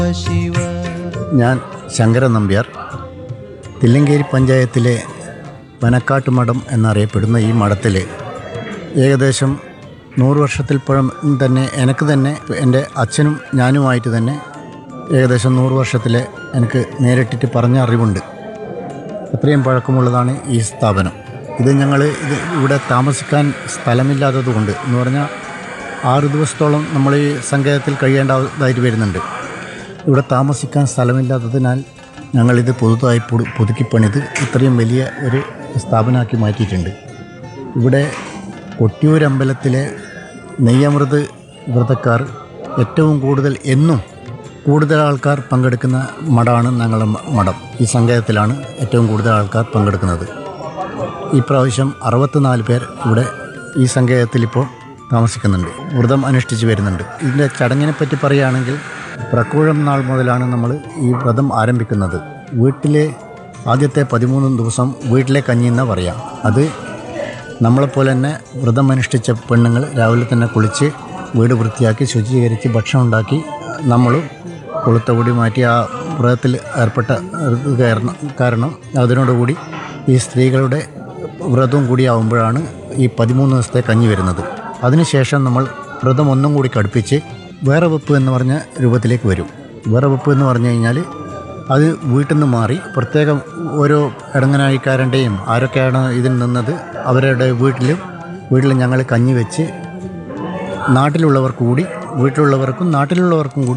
ശിവ ഞാൻ ശങ്കരൻ നമ്പ്യാർ തില്ലങ്കേരി പഞ്ചായത്തിലെ വനക്കാട്ടുമഠം എന്നറിയപ്പെടുന്ന ഈ മഠത്തിൽ ഏകദേശം നൂറ് വർഷത്തിൽ പുറം തന്നെ എനിക്ക് തന്നെ എൻ്റെ അച്ഛനും ഞാനുമായിട്ട് തന്നെ ഏകദേശം നൂറ് വർഷത്തിലെ എനിക്ക് നേരിട്ടിട്ട് പറഞ്ഞ അറിവുണ്ട് അത്രയും പഴക്കമുള്ളതാണ് ഈ സ്ഥാപനം ഇത് ഞങ്ങൾ ഇത് ഇവിടെ താമസിക്കാൻ സ്ഥലമില്ലാത്തത് കൊണ്ട് എന്ന് പറഞ്ഞാൽ ആറ് ദിവസത്തോളം നമ്മൾ ഈ സങ്കേതത്തിൽ കഴിയേണ്ടതായിട്ട് വരുന്നുണ്ട് ഇവിടെ താമസിക്കാൻ സ്ഥലമില്ലാത്തതിനാൽ ഞങ്ങളിത് പുതുതായി പുതു- പുതുക്കിപ്പണിത് ഇത്രയും വലിയ ഒരു സ്ഥാപനമാക്കി മാറ്റിയിട്ടുണ്ട് ഇവിടെ കൊട്ടിയൂരമ്പലത്തിലെ നെയ്യമൃത് വ്രതക്കാർ ഏറ്റവും കൂടുതൽ എന്നും കൂടുതൽ ആൾക്കാർ പങ്കെടുക്കുന്ന മഠമാണ് ഞങ്ങളുടെ മ- മഠം ഈ സങ്കേതത്തിലാണ് ഏറ്റവും കൂടുതൽ ആൾക്കാർ പങ്കെടുക്കുന്നത് ഈ പ്രാവശ്യം അറുപത്തിനാല് പേർ ഇവിടെ ഈ സങ്കേതത്തിൽ ഇപ്പോൾ താമസിക്കുന്നുണ്ട് വ്രതം അനുഷ്ഠിച്ച് വരുന്നുണ്ട് ഇതിൻ്റെ ചടങ്ങിനെ പറ്റി പറയുകയാണെങ്കിൽ പ്രക്കൂഴം നാൾ മുതലാണ് നമ്മൾ ഈ വ്രതം ആരംഭിക്കുന്നത് വീട്ടിലെ ആദ്യത്തെ പതിമൂന്ന് ദിവസം വീട്ടിലെ കഞ്ഞി എന്നാ പറയാം അത് നമ്മളെപ്പോലെ തന്നെ വ്രതം അനുഷ്ഠിച്ച പെണ്ണുങ്ങൾ രാവിലെ തന്നെ കുളിച്ച് വീട് വൃത്തിയാക്കി ശുചീകരിച്ച് ഭക്ഷണം ഉണ്ടാക്കി നമ്മളും കൊളുത്തകൂടി മാറ്റി ആ വ്രതത്തിൽ ഏർപ്പെട്ട ഇത് കാരണം കാരണം അതിനോടുകൂടി ഈ സ്ത്രീകളുടെ വ്രതവും കൂടി ആവുമ്പോഴാണ് ഈ പതിമൂന്ന് ദിവസത്തെ കഞ്ഞി വരുന്നത് അതിനുശേഷം നമ്മൾ വ്രതം ഒന്നും കൂടി കടുപ്പിച്ച് വേറെ വെപ്പ് എന്ന് പറഞ്ഞ രൂപത്തിലേക്ക് വരും വേറെ വെപ്പ് എന്ന് പറഞ്ഞു കഴിഞ്ഞാൽ അത് വീട്ടിൽ നിന്ന് മാറി പ്രത്യേകം ഓരോ ഇടങ്ങനായിക്കാരൻ്റെയും ആരൊക്കെയാണ് ഇതിൽ നിന്നത് അവരുടെ വീട്ടിലും വീട്ടിൽ ഞങ്ങൾ കഞ്ഞി വെച്ച് നാട്ടിലുള്ളവർക്ക് കൂടി വീട്ടിലുള്ളവർക്കും നാട്ടിലുള്ളവർക്കും കൂടി